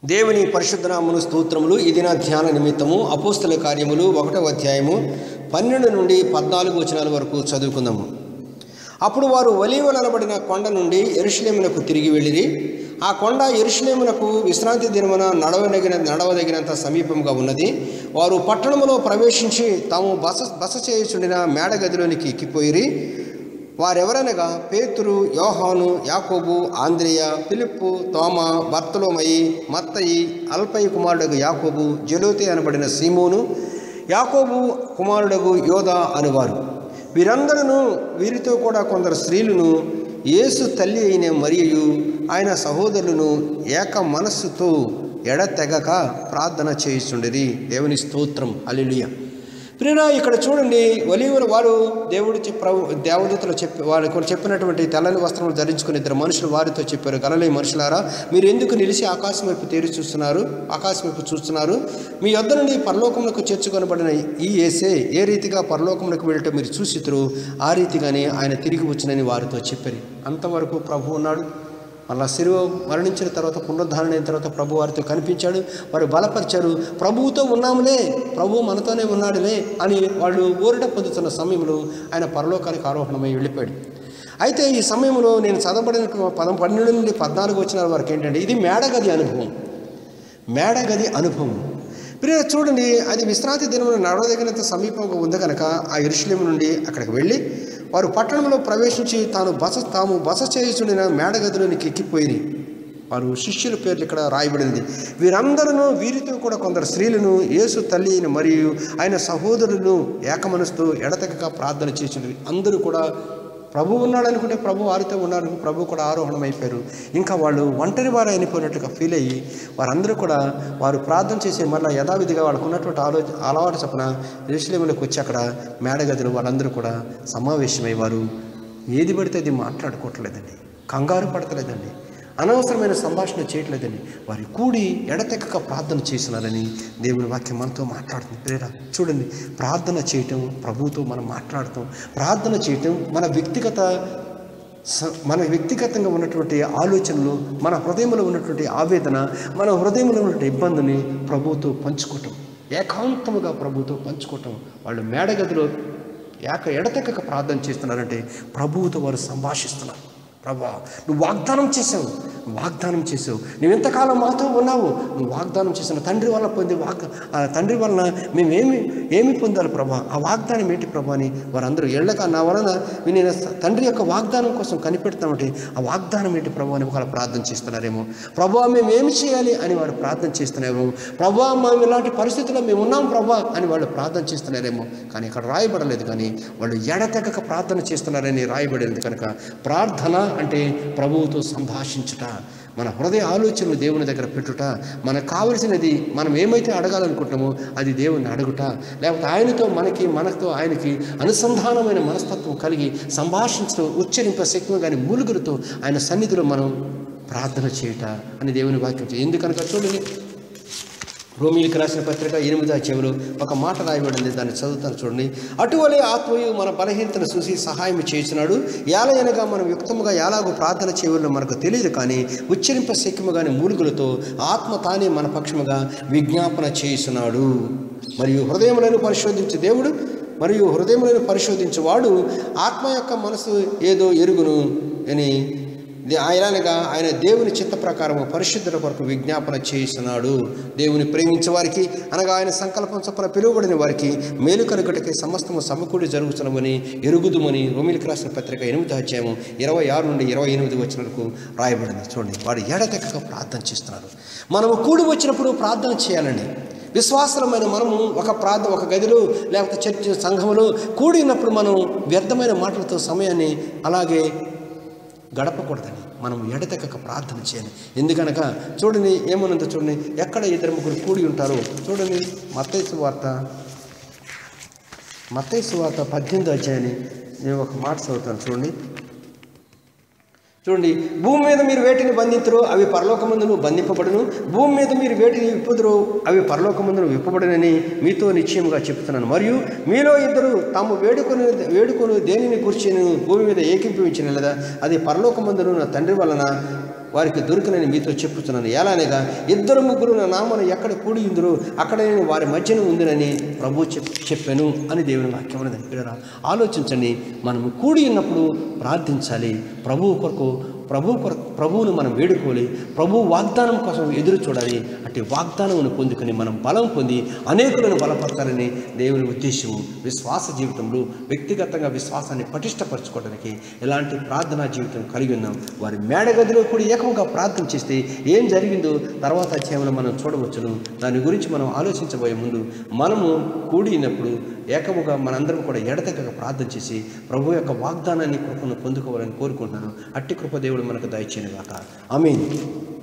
దేవుని పరిశుద్ధనామను స్తోత్రములు ఇది నా ధ్యాన నిమిత్తము అపోస్తల కార్యములు ఒకటో అధ్యాయము పన్నెండు నుండి పద్నాలుగు వచనాల వరకు చదువుకుందాము అప్పుడు వారు ఒలీవలనబడిన కొండ నుండి ఎరుషలేమునకు తిరిగి వెళ్ళిరి ఆ కొండ ఎరుషలేమునకు విశ్రాంతి దినమున నడవదగిన నడవదగినంత సమీపంగా ఉన్నది వారు పట్టణములో ప్రవేశించి తాము బస బస చేయుచుండిన మేడగదిలోనికి ఎక్కిపోయిరి వారెవరనగా పేతురు యోహాను యాకోబు ఆంద్రియ ఫిలిప్పు తోమ బర్తలోమయి మత్తయి అల్పయి కుమారుడగు యాకోబు జలోతి అనబడిన సీమోను యాకోబు కుమారుడగు యోధ అనువారు వీరందరూ వీరితో కూడా కొందరు స్త్రీలను యేసు తల్లి అయిన మరియు ఆయన సహోదరులను ఏక మనస్సుతో ఎడతెగక ప్రార్థన చేయిచుండిరి దేవుని స్తోత్రం అలిలియ ప్రియురా ఇక్కడ చూడండి ఒలీవుల వారు దేవుడు చెప్ ప్రభు దేవదూతలు చెప్పి వారు ఇక్కడ చెప్పినటువంటి తెల్లని వస్త్రములు ధరించుకుని ఇద్దరు మనుషులు వారితో చెప్పారు గలలే మనుషులారా మీరు ఎందుకు నిలిచి ఆకాశం వైపు తేరి చూస్తున్నారు ఆకాశం వైపు చూస్తున్నారు మీ యొద్ద నుండి పరలోకములకు చేర్చుకొనబడిన ఈ ఏసే ఏ రీతిగా పరలోకములకు వెళ్ళటం మీరు చూసితురు ఆ రీతిగానే ఆయన తిరిగి వచ్చినని వారితో చెప్పారు అంతవరకు ప్రభు ఉన్నాడు మళ్ళా శిలువ మరణించిన తర్వాత పునరుద్ధరణ అయిన తర్వాత ప్రభు వారితో కనిపించాడు వారు బలపరిచారు ప్రభువుతో ఉన్నాములే ప్రభు మనతోనే ఉన్నాడులే అని వాళ్ళు ఊరట పొందుతున్న సమయంలో ఆయన పరలోకానికి ఆరోహణమై వెళ్ళిపోయాడు అయితే ఈ సమయంలో నేను చదవబడిన పదం పన్నెండు నుండి పద్నాలుగు వచ్చిన వరకు ఏంటంటే ఇది మేడగది అనుభవం మేడగది అనుభవం ప్రియ చూడండి అది విశ్రాంతి దినమున నడవదగినంత సమీపంగా ఉంది కనుక ఆ ఇరుషులేం నుండి అక్కడికి వెళ్ళి వారు పట్టణంలో ప్రవేశించి తాను బస తాము బస చేయుచుండిన మేడగదిలోనికి ఎక్కిపోయి వారు శిష్యుల పేర్లు ఇక్కడ రాయబడింది వీరందరూ వీరితో కూడా కొందరు స్త్రీలను యేసు తల్లి అయిన మరియు ఆయన సహోదరులను ఏకమనస్తూ ఎడతెగక ప్రార్థన చేసింది అందరూ కూడా ప్రభు ఉన్నాడు అనుకుంటే ప్రభు వారితో ఉన్నారు ప్రభు కూడా ఆరోహణం అయిపోయారు ఇంకా వాళ్ళు ఒంటరి వారు అయిపోయినట్లుగా ఫీల్ అయ్యి వారందరూ కూడా వారు ప్రార్థన చేసే మళ్ళీ యథావిధిగా వాళ్ళకు ఉన్నటువంటి ఆలోచన అలవాటు చొప్పున ఋషులేములకు వచ్చి అక్కడ మేడగదులు వాళ్ళందరూ కూడా సమావేశమై వారు ఏది పడితే అది మాట్లాడుకోవట్లేదండి కంగారు పడతలేదండి అనవసరమైన సంభాషణ చేయట్లేదని వారి కూడి ఎడతెక్కక ప్రార్థన చేసినారని దేవుని వాక్యం మనతో మాట్లాడుతుంది ప్రేర చూడండి ప్రార్థన చేయటం ప్రభువుతో మనం మాట్లాడటం ప్రార్థన చేయటం మన వ్యక్తిగత స- మన వ్యక్తిగతంగా ఉన్నటువంటి ఆలోచనలు మన హృదయంలో ఉన్నటువంటి ఆవేదన మన హృదయంలో ఉన్నటువంటి ఇబ్బందిని ప్రభువుతో పంచుకోవటం ఏకాంతముగా ప్రభువుతో పంచుకోవటం వాళ్ళు మేడగదిలో ఏక ఎడతెక్కక ప్రార్థన చేస్తున్నారంటే ప్రభువుతో వారు సంభాషిస్తున్నారు ప్రభా నువ్వు వాగ్దానం చేసావు నువ్వు వాగ్దానం చేసావు నువ్వు ఎంతకాలం మాతో ఉన్నావు నువ్వు వాగ్దానం చేసిన తండ్రి వల్ల పొంది వాగ్ ఆ తండ్రి వలన మేమేమి ఏమి పొందాలి ప్రభా ఆ వాగ్దానం ఏంటి ప్రభా అని వారందరూ ఎళ్ళక నా వలన నేను తండ్రి యొక్క వాగ్దానం కోసం కనిపెడతామంటే ఆ వాగ్దానం ఏంటి ప్రభా అని ఒకవేళ ప్రార్థన చేస్తున్నారేమో ప్రభా మేము ఏమి చేయాలి అని వారు ప్రార్థన చేస్తున్నారేమో ప్రభా మేము ఇలాంటి పరిస్థితుల్లో మేము ఉన్నాం ప్రభా అని వాళ్ళు ప్రార్థన చేస్తున్నారేమో కానీ ఇక్కడ రాయబడలేదు కానీ వాళ్ళు ఎడతెగక ప్రార్థన చేస్తున్నారని రాయబడింది కనుక ప్రార్థన అంటే ప్రభువుతో సంభాషించుట మన హృదయ ఆలోచనలు దేవుని దగ్గర పెట్టుట మనకు కావలసినది మనం ఏమైతే అడగాలనుకుంటున్నామో అది దేవుని అడుగుట లేకపోతే ఆయనతో మనకి మనతో ఆయనకి అనుసంధానమైన మనస్తత్వం కలిగి సంభాషించడం ఉచ్చరింప శక్తి కానీ మూలుగులతో ఆయన సన్నిధిలో మనం ప్రార్థన చేయుట అని దేవుని వాక్యం చే- ఎందుకనక చూడండి రోమిలికి రాసిన పత్రిక ఎనిమిదో చెవులు ఒక మాట రాయబడింది దాన్ని చదువుతాను చూడండి అటువలే ఆత్మయు మన బలహీనతను చూసి సహాయం చేసినాడు ఏలయనగా మనం యుక్తముగా ఎలాగో ప్రార్థన చేయవల్లో మనకు తెలియదు కానీ ఉచ్చరింప శక్యము కానీ మూలుగులతో ఆత్మ తానే మన పక్షముగా విజ్ఞాపన చేస్తున్నాడు మరియు హృదయములను పరిశోధించే దేవుడు మరియు హృదయములను పరిశోధించువాడు ఆత్మ యొక్క మనసు ఏదో ఎరుగును అని దే- ఆయనగా ఆయన దేవుని చిత్త ప్రకారం పరిశుద్ధుల కొరకు విజ్ఞాపన చేస్తున్నాడు దేవుని ప్రేమించే వారికి అనగా ఆయన సంకల్పం చొప్పున పిలువబడిన వారికి మేలు కలుగటకి సమస్తము సమకూడి జరుగుతున్నమని ఎరుగుదుమని రోమిలికి రాసిన పత్రిక ఎనిమిది అధ్యాయం ఇరవై ఆరు నుండి ఇరవై ఎనిమిది వచ్చినకు రాయబడింది చూడండి వాడు ఎడతెక్కక ప్రార్థన చేస్తున్నారు మనము కూడి వచ్చినప్పుడు ప్రార్థన చేయాలండి విశ్వాసమైన మనము ఒక ప్రార్థన ఒక గదిలో లేకపోతే చర్చ సంఘములో కూడి ఉన్నప్పుడు మనం వ్యర్థమైన మాటలతో సమయాన్ని అలాగే గడపకూడదని మనం ఎడతెక్కక ప్రార్థన చేయాలి ఎందుకనక చూడండి ఏమన్నంత చూడండి ఎక్కడ ఇద్దరు ముగ్గురు కూడి ఉంటారో చూడండి మత్తైసు వార్త మత్తైసు వార్త పద్దెనిమిది అధ్యాయాన్ని నేను ఒక మాట చదువుతాను చూడండి చూడండి భూమి మీద మీరు వేటిని బంధించరు అవి పరలోకమందును బంధింపబడును భూమి మీద మీరు వేటిని విప్పుదురు అవి పరలోకమందును విప్పబడునని మీతో నిశ్చయముగా చెప్తున్నాను మరియు మీలో ఇద్దరు తాము వేడుకొని వేడుకొని దేనిని కూర్చొని భూమి మీద ఏకీభవించిన లేదా అది పరలోకమందును నా తండ్రి వలన వారికి దొరికినని మీతో చెప్పుతున్నాను ఎలానగా ఇద్దరు ముగ్గురు నా నామను ఎక్కడ కూడి ఉందరో అక్కడ నేను వారి మధ్యన ఉందినని ప్రభు చెప్ చెప్పాను అని దేవుని వాక్యం ఉన్నది పిల్లరా ఆలోచించండి మనము కూడి ఉన్నప్పుడు ప్రార్థించాలి ప్రభువు కొరకు ప్రభు కొరకు ప్రభువును మనం వేడుకోవాలి ప్రభు వాగ్దానం కోసం ఎదురు చూడాలి అట్టి వాగ్దానమును పొందుకొని మనం బలం పొంది అనేకులను బలపడతారని దేవుని ఉద్దేశము విశ్వాస జీవితంలో వ్యక్తిగతంగా విశ్వాసాన్ని పటిష్టపరచుకోవడానికి ఎలాంటి ప్రార్థనా జీవితం కలిగి ఉన్నాం వారి మేడగదిలో కూడా ఏకంగా ప్రార్థన చేస్తే ఏం జరిగిందో తర్వాత అధ్యాయంలో మనం చూడవచ్చును దాని గురించి మనం ఆలోచించబోయే ముందు మనము కూడినప్పుడు ఏకముగా మనందరం కూడా ఎడతెగక ప్రార్థన చేసి ప్రభు యొక్క వాగ్దానాన్ని కృపను పొందుకోవాలని కోరుకుంటున్నాను అట్టి కృప దేవుడు మనకు దయచేయను గాక ఆమీన్